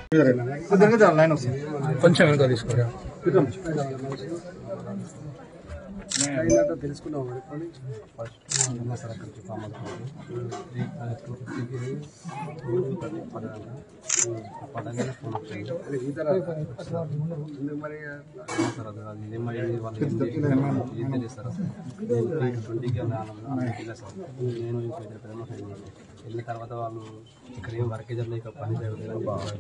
కొంచెం వెనుక తీసుకోరా అయినాక తెలుసుకున్నాం ఎప్పటి నుంచి అది ఈత రాదా? ఎందుకు మరి వెళ్ళిన తర్వాత వాళ్ళు ఇక్కడ ఏం వర్క్ జరగలేక పని జరగలేదు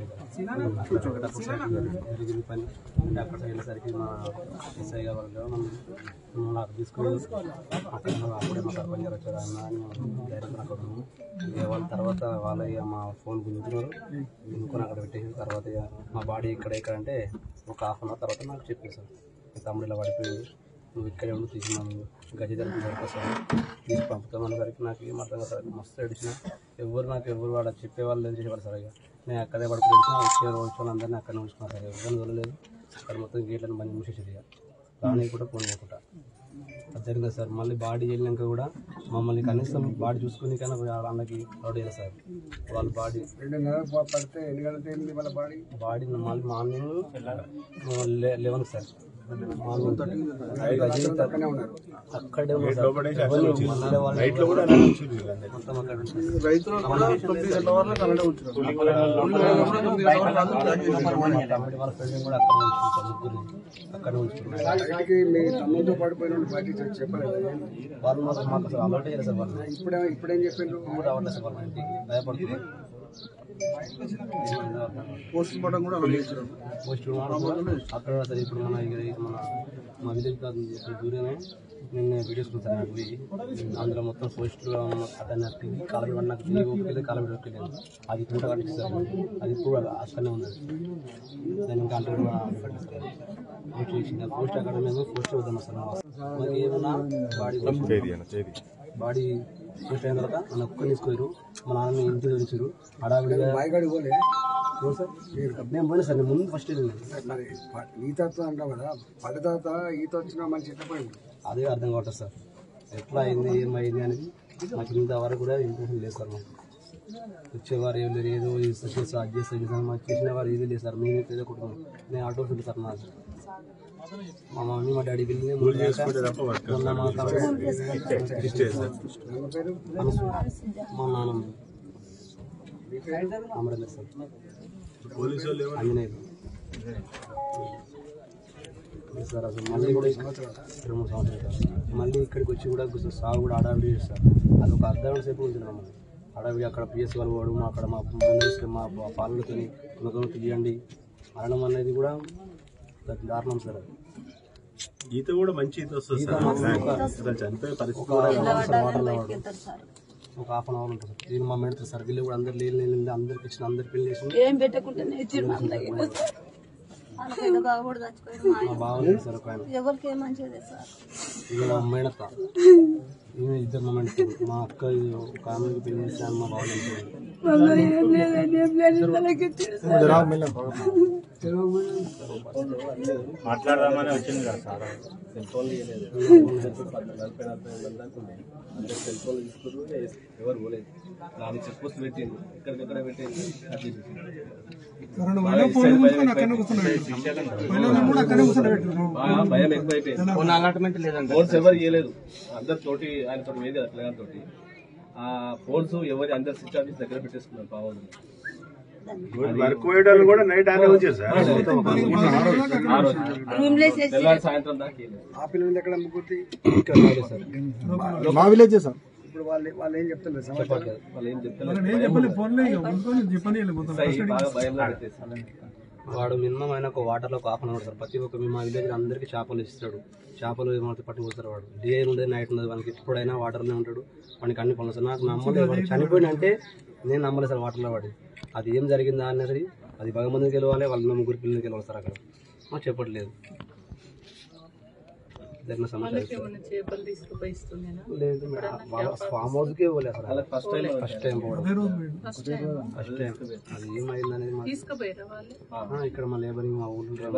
జరిగింది పని అంటే అక్కడ వెళ్ళేసరికి మా ఎస్ఐ గారు వాళ్ళు నన్ను నాకు తీసుకుని అక్కడ అప్పుడే మా సర్పంచ్ గారు వచ్చారు అన్న అని డైరెక్ట్ అక్కడ ఉన్నాము ఇక వాళ్ళ తర్వాత వాళ్ళ ఇక మా ఫోన్ గుంజుకున్నారు గుంజుకొని అక్కడ పెట్టేసిన తర్వాత ఇక మా బాడీ ఇక్కడ ఇక్కడ అంటే ఒక హాఫ్ అన్ అవర్ తర్వాత నాకు చెప్పేశారు మీ తమ్ముడు ఇలా పడిపోయింది నువ్వు ఇక్కడే ఉండి తీసుకున్నాను గజదర దొరికొస్తాను తీసి పంపుతామని సరికి నాకు ఏం అర్థం కాదు సార్ మస్తు ఏడిచిన ఎవరు నాకు ఎవరు వాడు చెప్పేవాళ్ళు లేదు చేసేవాళ్ళు సార్ ఇక నేను అక్కడే పడుకుని ఏడిచిన వచ్చే రోజు అందరినీ అక్కడనే ఉంచుకున్నాను సార్ ఎవరిని వదలలేదు అక్కడ మొత్తం గేట్లను బంద్ మూసేసారు ఇక రాని కూడా ఫోన్ చేయకుండా అది జరిగింది సార్ మళ్ళీ బాడీ వెళ్ళినాక కూడా మమ్మల్ని కనీసం బాడీ చూసుకుని కానీ వాళ్ళకి రౌడ్ చేయాలి సార్ వాళ్ళ బాడీ రెండున్నర ప- పడితే ఎన్ని గంటలు తేలింది వాళ్ళ బాడీ బాడీ మళ్ళీ మార్నింగ్ లెవెన్ సార్ మార్నింగ్ అక్కడనే ఉన్నారు అక్కడే ఉన్నారు సార్. ఎవరు మళ్ళీ వాళ్ళు మొత్తం అక్కడ ఉంటారు. తమ్ముడి వాళ్ళ ఫ్రెండ్ కూడా అక్కడ ఉంచుకున్నారు సార్ ముగ్గురు అక్కడ ఉంచుకున్నారు బయటికి మీ తమ్ముడితో పడిపోయిన వాళ్ళు బయటికి వచ్చి చెప్పలేదు వాళ్ళు మాకు మాకు అసలు అలవాటే చేయలేదు సార్ వాళ్ళు ఇప్పుడే ఇప్పుడేం చెప్పిండ్రు కూడా రావట్లేదు సార్ వాళ్ళ ఇంటికి భయపడుతున్నారు పోస్ట్ మార్టం కూడా పోస్ట్ మార్టం అక్కడ సార్ ఇప్పుడు మన ఇక్కడ మన మా విలేజ్ కాదు ఇక్కడ దూరమే నిన్న వీడియోస్ సార్ నాకు పోయి అందులో మొత్తం పోస్టులో అతను నాకు కాలబడి పడి నాకు తిరిగి ఒక్కలేదు కాలబడి ఒక్కలేదు అది కూడా కట్టిస్తారు అది ఇప్పుడు అక్కడనే ఉంది దాని ఇంకా అంటే కూడా కట్టిస్తారు పోస్ట్ చేసింది పోస్ట్ అక్కడ మేము పోస్ట్ వద్దాం సార్ మరి ఏమన్నా బాడీ బాడీ పోస్ట్ అయిన తర్వాత మన ఒక్కరిని తీసుకోరు మా నాన్న ఇంటికి తెలిసారు హడావిడిగా బాయిగాడి పోలే ఎవరు సార్ నేను పోయినా సార్ నేను ముందు ఫస్ట్ మరి ప- ఈతతో అంటాం కదా పడి తర్వాత ఈత వచ్చిన మనిషి ఎట్లా పోయింది అదే అర్థం కావట్లేదు సార్ ఎట్లా అయింది ఏమైంది అనేది మాకు ఇంతవరకు కూడా ఇంప్రెషన్ లేదు సార్ మాకు వచ్చేవారు ఏం లేదు ఏదో చేస్తా అది చేస్తా ఇది చేస్తా మాకు చేసిన వారు ఏది లేదు సార్ మేము ఏదో కుటుంబం నేను ఆటో ఫీల్డ్ సార్ నాకు మా మమ్మీ మా డాడీ వెళ్ళి మొన్న మా తమ్ముడు నా పేరు అనసు. మా నాన్నమ్మ అమరేంద్ర సార్ ఆంజనేయులు సార్ అసలు మళ్ళీ కూడా ఇరవై మూడు సంవత్సరాలు సార్ మళ్ళీ ఇక్కడికి వచ్చి కూడా కొంచెం సాగు కూడా హడావిడి చేస్తారు అది ఒక అర్ధ గంట సేపు ఉంటుంది మమ్మల్ని హడావిడి అక్కడ పిఎస్ వాళ్ళు పోవడం అక్కడ మా బంధువులు మా పాలనతో ముఖం తీయండి మరణం అనేది కూడా పెద్ద దారుణం సార్ అది ఈత కూడా మంచి ఈత వస్తుంది ఈత సార్ మాత్రం ఒక- అసలు చనిపోయే పరిస్థితి ఒక హాఫ్ అన్ అవర్ వాటర్లో వాడు. ఒక హాఫ్ అన్ అవర్ ఉంటుంది సార్ దీని మా మెడతారు సార్ వీళ్ళు కూడా అందరు నీళ్ళు నీళ్ళు అందరికి ఇచ్చిన అందరికి పెళ్లి చేసి ఏం పెట్టకుండానే ఇచ్చిండు అందరికి వాళ్ళకైతే బాగుపడి చచ్చిపోయాడు మా మా బావలేదు సార్ ఒక ఆయన ఎవరికి ఏం మంచిది సార్ ఇది మా మేనత్త ఈమె ఇద్దరు మా మేనత్త మా అక్క ఇది ఒక ఆమెకి పెళ్లి చేసాను మా బావ మమ్మల్ని ఏం లేదండి ఏం లేదు ఇంతలోకి ఇచ్చిండు సార్. మాట్లాడదామని వచ్చింది కదా సార్ సెల్ ఫోన్ లేదు నలభై నలభై మంది దాకా ఉన్నాయి అందరు సెల్ ఫోన్ తీసుకున్నారు ఎవరు పోలేదు దానికి చెక్ పోస్ట్ పెట్టింది ఎక్కడికక్కడ పెట్టింది అది చేసేసింది. బాగా భయం ఎక్కువైపోయింది అలాట్మెంట్ లేదండి ఫోన్స్ ఎవరు ఇవ్వలేదు అందరు తోటి ఆయన తోటి వేది అట్లా తోటి ఆ ఫోన్స్ ఎవరి అందరు స్విచ్ ఆఫీస్ దగ్గర పెట్టేసుకున్నారు పావులు వర్క్ పోయేటోళ్ళు కూడా నైట్ ఆనే వచ్చారు సార్ ఆ రోజు రూమ్ లేసేసి తెల్లారి సాయంత్రం దాకా ఇవ్వలేదు. ఆ పిల్లలు ఎక్కడ ముగ్గురిది ఇక్కడ రాలేదు సార్ మా విలేజ్ సార్ ఇప్పుడు వాళ్ళు వాళ్ళు ఏం చెప్తున్నారు సమాచారం చెప్పట్లేదు. వాళ్ళు ఏం చెప్తలేదు బాగా భయంలో పెట్టేసి వాడు మినిమం ఆయన ఒక వాటర్ లో ఒక హాఫ్ అన్ అవర్ సార్ ప్రతి ఒక్క మా విలేజ్ అందరికి చేపలు ఇస్తాడు చేపలు ఏమైతే పట్టుకుపోతారు వాడు డే ఉండదు నైట్ ఉండదు వానికి ఎప్పుడైనా వాటర్ లో ఉంటాడు వానికి అన్ని పనులు సార్ నాకు నమ్మలేదు వాడు చనిపోయిన అంటే నేను నమ్మలేదు సార్ వాటర్ లో వాడి అది ఏం జరిగిందా అనేది అది భగవంతునికి గెలవాలి వాళ్ళ ముగ్గురు పిల్లలకి గెలవాలి సార్ అక్కడ మాకు చెప్పట్లేదు జరిగిన సమాచారం లేదు మేడం వాళ్ళ ఫామ్ హౌస్ కే పోలే అసలు ఫస్ట్ టైం ఫస్ట్ టైం పోవడం ఫస్ట్ టైం అది ఏమైంది అనేది ఆ, ఇక్కడ మా లేబరింగ్ మా ఊళ్ళో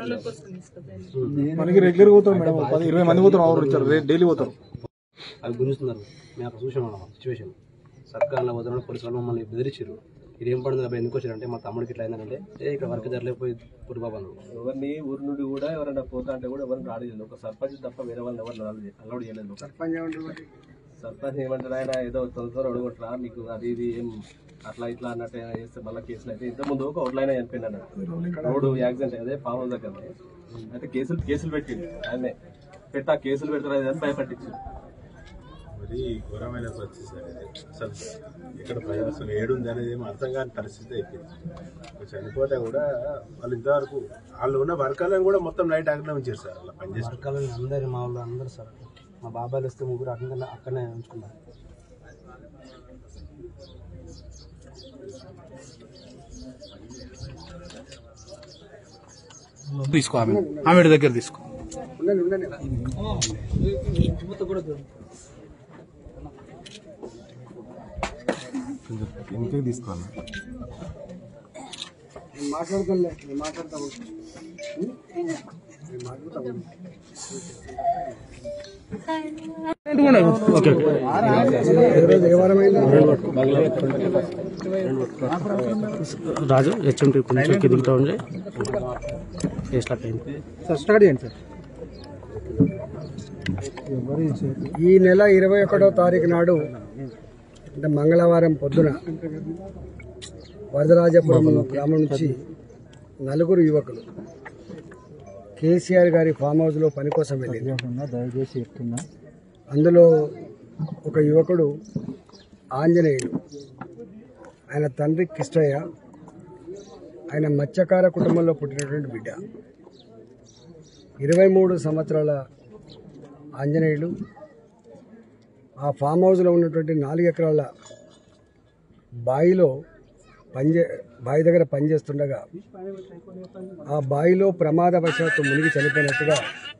మనకి రెగ్యులర్ పోతారు మేడం పది ఇరవై మంది పోతారు ఆరు వచ్చారు డైలీ పోతారు అవి గుంజుతున్నారు మేము అక్కడ చూసాం సిచ్యువేషన్ సర్కార్లో పోతున్న పోలీసు వాళ్ళు మమ్మల్ని బెదిరించారు ఇది ఏం పడింది అబ్బాయి ఎందుకు వచ్చారంటే మా తమ్ముడికి ఇట్లా అయిందంటే ఏ ఇక్కడ వర్క్ జరలేకపోయి పురిబాబు అన్నాడు ఎవరిని ఊరి నుండి కూడా ఎవరైనా పోతా అంటే కూడా ఎవరిని రాలేదు ఒక సర్పంచ్ తప్ప వేరే వాళ్ళని ఎవరు అలౌడ్ చేయలేదు సర్పంచ్ ఏమంటారు మరి సర్పంచ్ ఏమంటారు ఆయన ఏదో తొందర అడుగుట్రా మీకు అది ఇది ఏం అట్లా ఇట్లా అన్నట్టు ఏమైనా చేస్తే మళ్ళీ కేసులు అయితే ఇంత ముందు ఒక అవుట్లైన్ చనిపోయింది అన్నాడు రోడ్డు యాక్సిడెంట్ అదే ఫామ్ హౌస్ దగ్గర అయితే కేసులు కేసులు పెట్టిండు ఆయనే పెట్టా కేసులు పెడతారు అది అని భయపట్టించింది మరి ఘోరమైన పరిస్థితి సార్ ఇది. అసలు ఇక్కడ ప్రజలు అసలు ఏడుంది అనేది ఏమో అర్థం కాని పరిస్థితి అయిపోయింది ఇప్పుడు చనిపోతే కూడా వాళ్ళు ఇంతవరకు వాళ్ళు ఉన్న వర్గాలను కూడా మొత్తం నైట్ అక్కడే ఉంచారు సార్ అలా పనిచేసి వర్గాలని అందరు మా వాళ్ళు అందరు సార్ మా బాబాయ్లు వస్తే ముగ్గురు అక్కడనే అక్కడనే ఉంచుకున్నారు తీసుకో ఆమె ఆమె దగ్గర తీసుకో ఉండండి ఉండండి ఇంటికి తీసుకోవాలి నేను మాట్లాడతానులే నేను మాట్లాడతాను నేను మాట్లాడతాను ఈరోజు ఏ వారం అయింది రాజు హెచ్ఎంటీ కొంచెం కిందికి ఉండే కేసులకు అయింది సార్ స్టార్ట్ చేయండి సార్ ఈ నెల ఇరవై ఒకటో తారీఖు నాడు అంటే మంగళవారం పొద్దున వరదరాజపురం గ్రామం నుంచి నలుగురు యువకులు కేసీఆర్ గారి ఫామ్ హౌస్లో పని కోసం వెళ్ళింది దయచేసి చెప్తున్నా అందులో ఒక యువకుడు ఆంజనేయుడు ఆయన తండ్రి కిష్టయ్య ఆయన మత్స్యకార కుటుంబంలో పుట్టినటువంటి బిడ్డ ఇరవై మూడు సంవత్సరాల ఆంజనేయుడు ఆ ఫామ్ హౌస్లో ఉన్నటువంటి నాలుగు ఎకరాల బావిలో పనిచే బావి దగ్గర పనిచేస్తుండగా ఆ బావిలో ప్రమాదవశాత్తు మునిగి చనిపోయినట్టుగా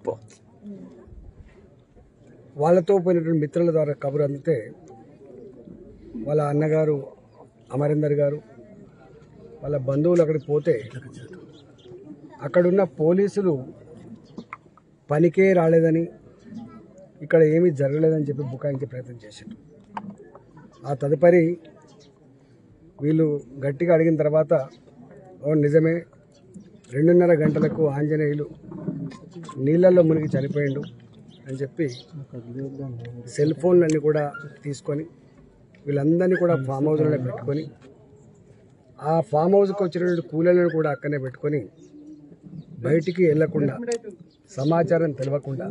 వాళ్ళతో పోయినటువంటి మిత్రుల ద్వారా కబురు అందితే వాళ్ళ అన్నగారు అమరేందర్ గారు వాళ్ళ బంధువులు అక్కడికి పోతే అక్కడున్న పోలీసులు పనికే రాలేదని ఇక్కడ ఏమీ జరగలేదని చెప్పి బుకాయించే ప్రయత్నం చేశారు ఆ తదుపరి వీళ్ళు గట్టిగా అడిగిన తర్వాత ఓ నిజమే రెండున్నర గంటలకు ఆంజనేయులు నీళ్ళల్లో మునిగి చనిపోయిండు అని చెప్పి సెల్ ఫోన్లన్నీ కూడా తీసుకొని వీళ్ళందరినీ కూడా ఫామ్ హౌస్లోనే పెట్టుకొని ఆ ఫామ్ హౌస్కి వచ్చినటువంటి కూలీలను కూడా అక్కడనే పెట్టుకొని బయటికి వెళ్లకుండా సమాచారం తెలియకుండా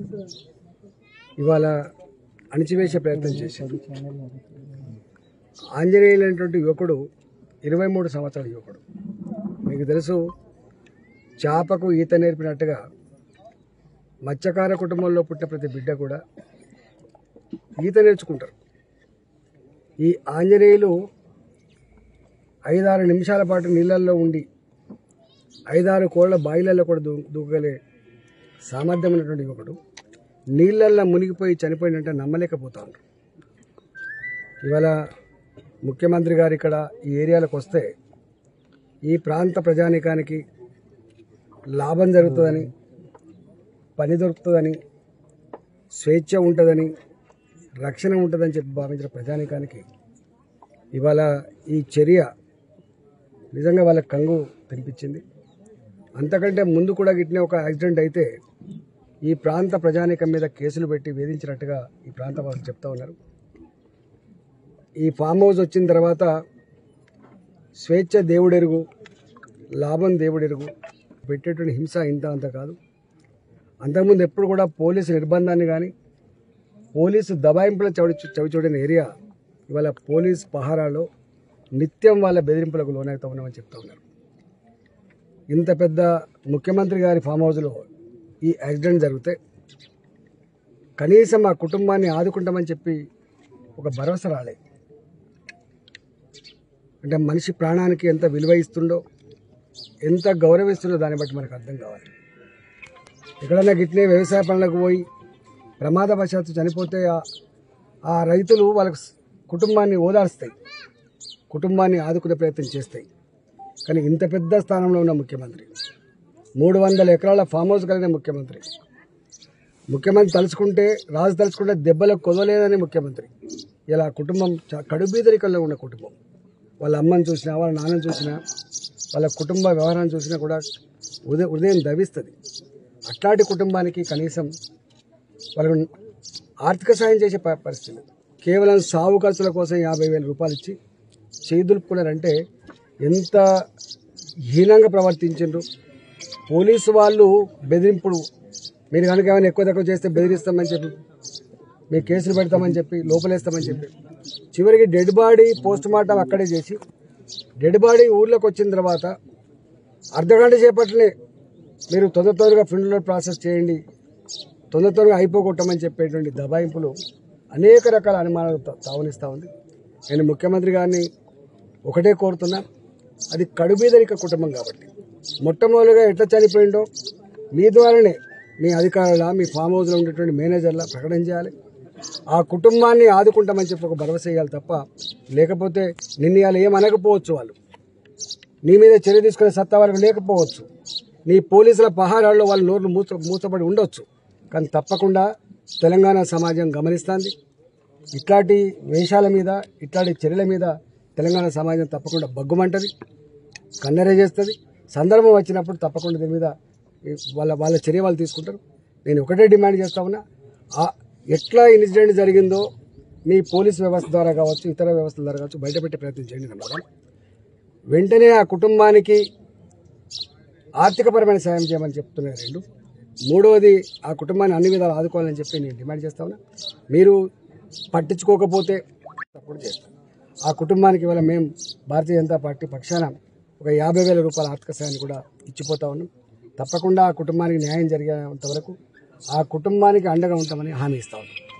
ఇవాళ అణిచివేసే ప్రయత్నం చేశారు ఆంజనేయులు అనేటువంటి యువకుడు ఇరవై మూడు సంవత్సరాల యువకుడు మీకు తెలుసు చేపకు ఈత నేర్పినట్టుగా మత్స్యకార కుటుంబంలో పుట్టిన ప్రతి బిడ్డ కూడా ఈత నేర్చుకుంటారు ఈ ఆంజనేయులు ఐదారు నిమిషాల పాటు నీళ్ళల్లో ఉండి ఐదారు కోళ్ల బాయిలలో కూడా దూ దూకగలే సామర్థ్యం ఉన్నటువంటి యువకుడు నీళ్ళల్లో మునిగిపోయి చనిపోయినంటే నమ్మలేకపోతా ఉంటారు ఇవాళ ముఖ్యమంత్రి గారు ఇక్కడ ఈ ఏరియాలకు వస్తే ఈ ప్రాంత ప్రజానికానికి లాభం జరుగుతుందని పని దొరుకుతుందని స్వేచ్ఛ ఉంటుందని రక్షణ ఉంటుందని చెప్పి భావించిన ప్రజానికానికి ఇవాళ ఈ చర్య నిజంగా వాళ్ళ కంగు కనిపించింది అంతకంటే ముందు కూడా గిట్టిన ఒక యాక్సిడెంట్ అయితే ఈ ప్రాంత ప్రజానికం మీద కేసులు పెట్టి వేధించినట్టుగా ఈ ప్రాంత వాళ్ళు చెప్తా ఉన్నారు ఈ ఫామ్ హౌస్ వచ్చిన తర్వాత స్వేచ్ఛ దేవుడెరుగు లాభం దేవుడెరుగు పెట్టేటువంటి హింస ఇంత అంత కాదు అంతకుముందు ఎప్పుడు కూడా పోలీసు నిర్బంధాన్ని కానీ పోలీసు దబాయింపుల చవి చవిచూడని ఏరియా ఇవాళ పోలీస్ పహారాలో నిత్యం వాళ్ళ బెదిరింపులకు లోనవుతా ఉన్నామని చెప్తా ఉన్నారు ఇంత పెద్ద ముఖ్యమంత్రి గారి ఫామ్ హౌస్లో ఈ యాక్సిడెంట్ జరిగితే కనీసం ఆ కుటుంబాన్ని ఆదుకుంటామని చెప్పి ఒక భరోసా రాలే అంటే మనిషి ప్రాణానికి ఎంత విలువ ఇస్తుండో ఎంత గౌరవిస్తుండో దాన్ని బట్టి మనకు అర్థం కావాలి ఎక్కడన్నా గిట్లే వ్యవసాయ పనులకు పోయి ప్రమాదవశాత్తు చనిపోతే ఆ- ఆ రైతులు వాళ్ళకు స్- కుటుంబాన్ని ఓదార్స్తాయి కుటుంబాన్ని ఆదుకునే ప్రయత్నం చేస్తాయి కానీ ఇంత పెద్ద స్థానంలో ఉన్న ముఖ్యమంత్రి మూడు వందల ఎకరాల ఫామ్ హౌస్ కలిగిన ముఖ్యమంత్రి ముఖ్యమంత్రి తలుచుకుంటే రాజు తలుచుకుంటే దెబ్బలకు కొదలేదని ముఖ్యమంత్రి ఇలా కుటుంబం చ- కడుబీదరికంలో ఉన్న కుటుంబం వాళ్ళ అమ్మని చూసినా వాళ్ళ నాన్నని చూసినా వాళ్ళ కుటుంబ వ్యవహారాన్ని చూసినా కూడా ఉదయం ఉదయం దవిస్తుంది అట్లాంటి కుటుంబానికి కనీసం వాళ్ళకు ఆర్థిక సాయం చేసే ప- పరిస్థితి లేదు. కేవలం సాగు ఖర్చుల కోసం యాభై వేల రూపాయలు ఇచ్చి చేదులుపుకున్నారంటే ఎంత హీనంగా ప్రవర్తించిండ్రు పోలీసు వాళ్ళు బెదిరింపుడు మీరు కనుక ఏమైనా ఎక్కువ తక్కువ చేస్తే బెదిరిస్తామని చెప్పి మీ కేసులు పెడతామని చెప్పి లోపలేస్తామని చెప్పి చివరికి డెడ్ బాడీ పోస్ట్ మార్టం అక్కడే చేసి డెడ్ బాడీ ఊర్లోకి వచ్చిన తర్వాత అర్ధగంట చేపట్లే మీరు తొందర తొందరగా ఫిల్డర్ ప్రాసెస్ చేయండి తొందర త్వరగా అయిపోగొట్టమని చెప్పేటువంటి దబాయింపులు అనేక రకాల అనుమానాలు తా- తావనిస్తూ ఉంది నేను ముఖ్యమంత్రి గారిని ఒకటే కోరుతున్నా అది కడుబీదరిక కుటుంబం కాబట్టి మొట్టమొదటిగా ఎట్లా చనిపోయిండో మీ ద్వారానే మీ అధికారుల మీ ఫామ్ హౌస్లో ఉండేటువంటి మేనేజర్ల ప్రకటన చేయాలి ఆ కుటుంబాన్ని ఆదుకుంటామని చెప్పి ఒక భరోసా ఇవ్వాలి తప్ప లేకపోతే నిన్న ఇవాళ ఏం అనకపోవచ్చు వాళ్ళు నీ మీద చర్య తీసుకునే సత్తా వాళ్ళకి లేకపోవచ్చు నీ పోలీసుల పహారాల్లో వాళ్ళ నోరు మూస మూసపడి ఉండొచ్చు కానీ తప్పకుండా తెలంగాణ సమాజం గమనిస్తుంది ఇట్లాంటి వేషాల మీద ఇట్లాంటి చర్యల మీద తెలంగాణ సమాజం తప్పకుండా బగ్గుమంటది కన్నెర చేస్తుంది సందర్భం వచ్చినప్పుడు తప్పకుండా దీని మీద ఈ వాళ్ళ వాళ్ళ చర్య వాళ్ళు తీసుకుంటారు నేను ఒకటే డిమాండ్ చేస్తా ఉన్నా ఆ ఎట్లా ఇన్సిడెంట్ జరిగిందో మీ పోలీస్ వ్యవస్థ ద్వారా కావచ్చు ఇతర వ్యవస్థల ద్వారా కావచ్చు బయటపెట్టే ప్రయత్నం చేయండి నెంబర్ వన్ వెంటనే ఆ కుటుంబానికి ఆర్థికపరమైన సాయం చేయమని చెప్తున్నాయి రెండు మూడవది ఆ కుటుంబాన్ని అన్ని విధాలు ఆదుకోవాలని చెప్పి నేను డిమాండ్ చేస్తా ఉన్నా మీరు పట్టించుకోకపోతే సపోర్ట్ చేస్తాను ఆ కుటుంబానికి ఇవాళ మేము భారతీయ జనతా పార్టీ పక్షాన ఒక యాభై వేల రూపాయల ఆర్థిక సాయాన్ని కూడా ఇచ్చిపోతా ఉన్నాం తప్పకుండా ఆ కుటుంబానికి న్యాయం జరిగేంత వరకు ఆ కుటుంబానికి అండగా ఉంటామని హామీ ఇస్తా ఉన్నాం